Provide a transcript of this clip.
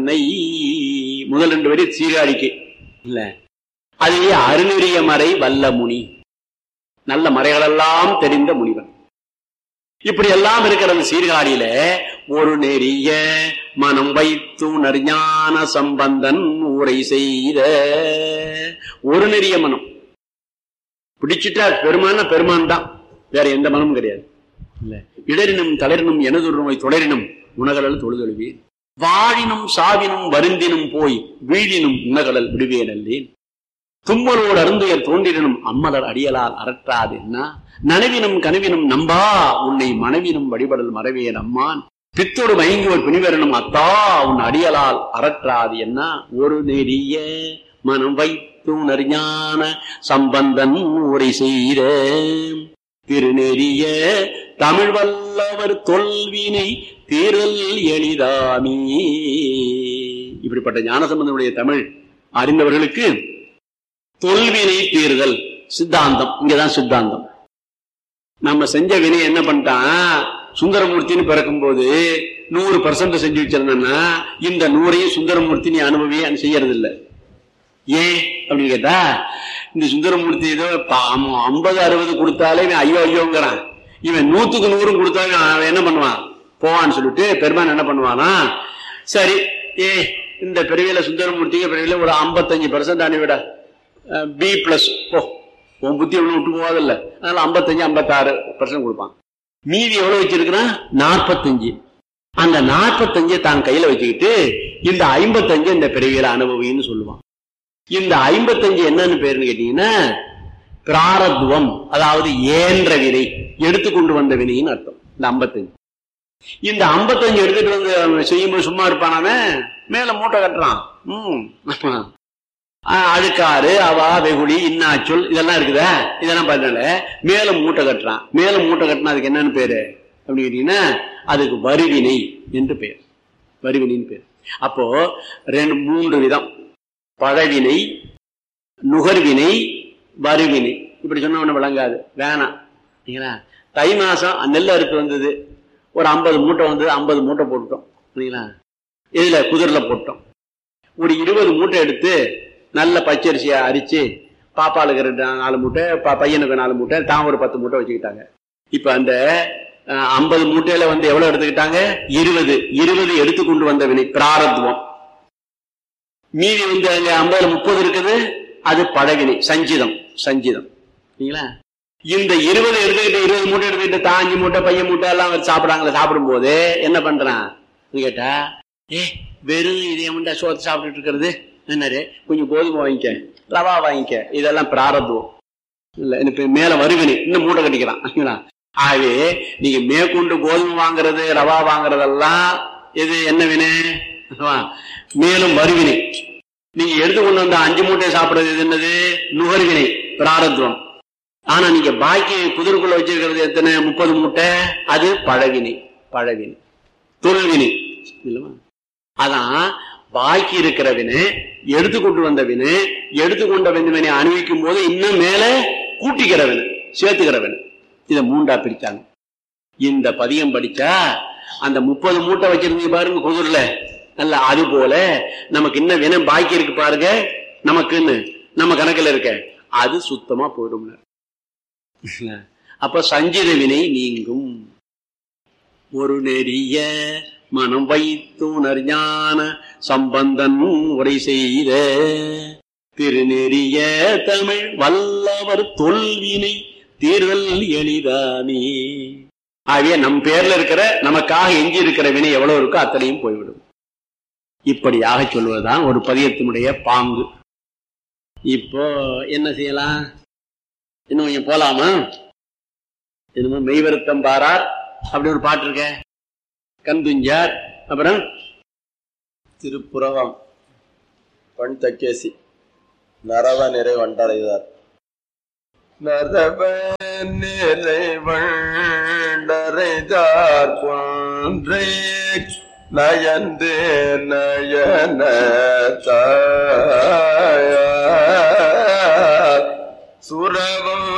தன்னை முதல் ரெண்டு வரி சீர்காழிக்கு இல்ல அது அருநெறிய மறை வல்ல முனி நல்ல மறைகளெல்லாம் தெரிந்த முனிவன் இப்படி எல்லாம் இருக்கிற அந்த சீர்காழியில ஒரு நெறிய மனம் வைத்து ஞான சம்பந்தன் ஊரை செய்த ஒரு நெறிய மனம் பிடிச்சிட்டா பெருமான பெருமான் தான் வேற எந்த மனமும் கிடையாது இல்ல இடரினும் தளரினும் எனதுருமை தொடரினும் உணகலல் தொழுதொழுவேன் வாழினும் சாவினும் வருந்தினும் போய் வீழினும் உணகலல் விடுவேன் அல்லேன் தும்மலோடு அருந்துயர் தோன்றினும் அம்மலர் அடியலால் அறற்றாது என்ன நனவினும் கனவினும் நம்பா உன்னை மனைவினும் வழிபடல் மறவேன் அம்மான் பித்தோடு மயங்குவர் பிணிவரனும் அத்தா உன் அடியலால் அறற்றாது என்ன ஒரு நெறிய மனம் வைத்து ஞான சம்பந்தன் உரை செய்த திருநெறிய தமிழ் வல்லவர் தொல்வினை தீரல் எளிதாமி இப்படிப்பட்ட ஞானசம்பந்தனுடைய தமிழ் அறிந்தவர்களுக்கு தொல்வினை தீர்தல் சித்தாந்தம் இங்கதான் சித்தாந்தம் நம்ம செஞ்ச வினை என்ன பண்ணிட்டான் சுந்தரமூர்த்தின்னு பிறக்கும் போது நூறு பர்சன்ட் செஞ்சு வச்சிருந்தா இந்த நூறையும் சுந்தரமூர்த்தி நீ அனுபவி செய்யறது இல்ல ஏன் அப்படின்னு கேட்டா இந்த சுந்தரமூர்த்தி ஏதோ ஐம்பது அறுபது கொடுத்தாலே இவன் ஐயோ ஐயோங்கிறான் இவன் நூத்துக்கு நூறும் கொடுத்தாலும் அவன் என்ன பண்ணுவான் போவான்னு சொல்லிட்டு பெருமான் என்ன பண்ணுவானா சரி ஏ இந்த பிறவியில சுந்தரமூர்த்திக்கு பிறவியில ஒரு ஐம்பத்தஞ்சு பர்சன்ட் அனுவிட பி பிளஸ் ஓ உன் புத்தி ஒன்றும் விட்டு போகாதில்ல அதனால ஐம்பத்தஞ்சு ஐம்பத்தாறு பர்சன்ட் கொடுப்பான் மீதி எவ்வளவு வச்சிருக்கிறான் நாற்பத்தஞ்சு அந்த நாற்பத்தஞ்சை தான் கையில வச்சுக்கிட்டு இந்த ஐம்பத்தஞ்சு இந்த பிறவியில அனுபவின்னு சொல்லுவான் இந்த ஐம்பத்தஞ்சு என்னன்னு பேருன்னு கேட்டீங்கன்னா பிராரத்துவம் அதாவது ஏன்ற வினை எடுத்துக்கொண்டு வந்த வினைன்னு அர்த்தம் இந்த ஐம்பத்தஞ்சு இந்த ஐம்பத்தஞ்சு எடுத்துட்டு வந்து செய்யும்போது சும்மா இருப்பானாவே மேல மூட்டை கட்டுறான் உம் அழுக்காறு அவா வெகுளி இன்னாச்சொல் இதெல்லாம் இருக்குதா இதெல்லாம் பண்ணல மேல மூட்டை கட்டுறான் மேல மூட்டை கட்டினா அதுக்கு என்னன்னு பேரு அப்படின்னு கேட்டீங்கன்னா அதுக்கு வருவினை என்று பெயர் வருவினைன்னு பேர் அப்போ ரெண்டு மூன்று விதம் பழவினை நுகர்வினை வருவினை இப்படி சொன்ன ஒண்ணு விளங்காது வேணாம் சரிங்களா தை மாசம் நெல் அறுப்பு வந்தது ஒரு ஐம்பது மூட்டை வந்தது ஐம்பது மூட்டை போட்டுட்டோம் சரிங்களா இதுல குதிரில போட்டோம் ஒரு இருபது மூட்டை எடுத்து நல்ல பச்சரிசியை அரிச்சு பாப்பாளுக்கு ரெண்டு நாலு மூட்டை பையனுக்கு நாலு மூட்டை தான் ஒரு பத்து மூட்டை வச்சுக்கிட்டாங்க இப்ப அந்த ஐம்பது மூட்டையில வந்து எவ்வளவு எடுத்துக்கிட்டாங்க இருபது இருபது எடுத்துக்கொண்டு வந்த வினை பிராரத்துவம் மீதி வந்து அங்க ஐம்பதுல முப்பது இருக்குது அது பழவினை சஞ்சிதம் சஞ்சிதம் சரிங்களா இந்த இருபது எடுத்துக்கிட்டு இருபது மூட்டை எடுத்துக்கிட்டு தான் அஞ்சு மூட்டை பையன் மூட்டை எல்லாம் சாப்பிடாங்களே சாப்பிடும் போது என்ன பண்றான் கேட்டா ஏ வெறும் இதே முண்டா சோத்து சாப்பிட்டுட்டு இருக்கிறது என்னரு கொஞ்சம் கோதுமை வாங்கிக்க ரவா வாங்கிக்க இதெல்லாம் பிராரத்துவம் இல்ல மேல வருவினை இன்னும் மூட்டை கட்டிக்கிறான் ஆகவே நீங்க மேற்கொண்டு கோதுமை வாங்குறது ரவா வாங்குறதெல்லாம் இது என்ன வினை மேலும் வருவினை நீங்க எடுத்துக்கொண்டு வந்த அஞ்சு மூட்டை சாப்பிடுறது இது என்னது நுகர்வினை பிராரத்துவம் ஆனா நீங்க பாக்கி புதருக்குள்ள வச்சிருக்கிறது எத்தனை முப்பது மூட்டை அது பழவினை பழவினை தொழில்வினை இல்லவா அதான் பாக்கி இருக்கிற வினை எடுத்துக்கொண்டு வந்த வினை எடுத்துக்கொண்ட வினை அணிவிக்கும் போது இன்னும் மேல கூட்டிக்கிற வினை சேர்த்துக்கிற வினை இத மூண்டா பிரிச்சாங்க இந்த பதியம் படிச்சா அந்த முப்பது மூட்டை வச்சிருந்தீங்க பாருங்க குதிரில அல்ல அது போல நமக்கு இன்னும் வினை பாக்கி இருக்கு பாருங்க நமக்குன்னு நம்ம கணக்குல இருக்க அது சுத்தமா போயிடும் அப்ப சஞ்சித வினை நீங்கும் ஒரு நெறிய மனம் வைத்துணர் ஞான சம்பந்தன் உரை செய்த திருநெறிய தமிழ் வல்லவர் தொல்வினை தீர்தல் எளிதானே ஆகிய நம் பேர்ல இருக்கிற நமக்காக எஞ்சி இருக்கிற வினை எவ்வளவு இருக்கோ அத்தனையும் போய்விடும் இப்படியாக சொல்வதுதான் ஒரு பதியத்தினுடைய பாங்கு இப்போ என்ன செய்யலாம் இன்னும் கொஞ்சம் போலாமா என்னமோ மெய்வருத்தம் பாரார் அப்படி ஒரு பாட்டு இருக்க கந்துஞ்சார் அப்புறம் திருப்புறவம் பண் தக்கேசி நரவ நிறை வண்டடைதார் நரவ நிறை வண்டடைதார் போன்றே நயந்து நயன தாயார் சுரவம்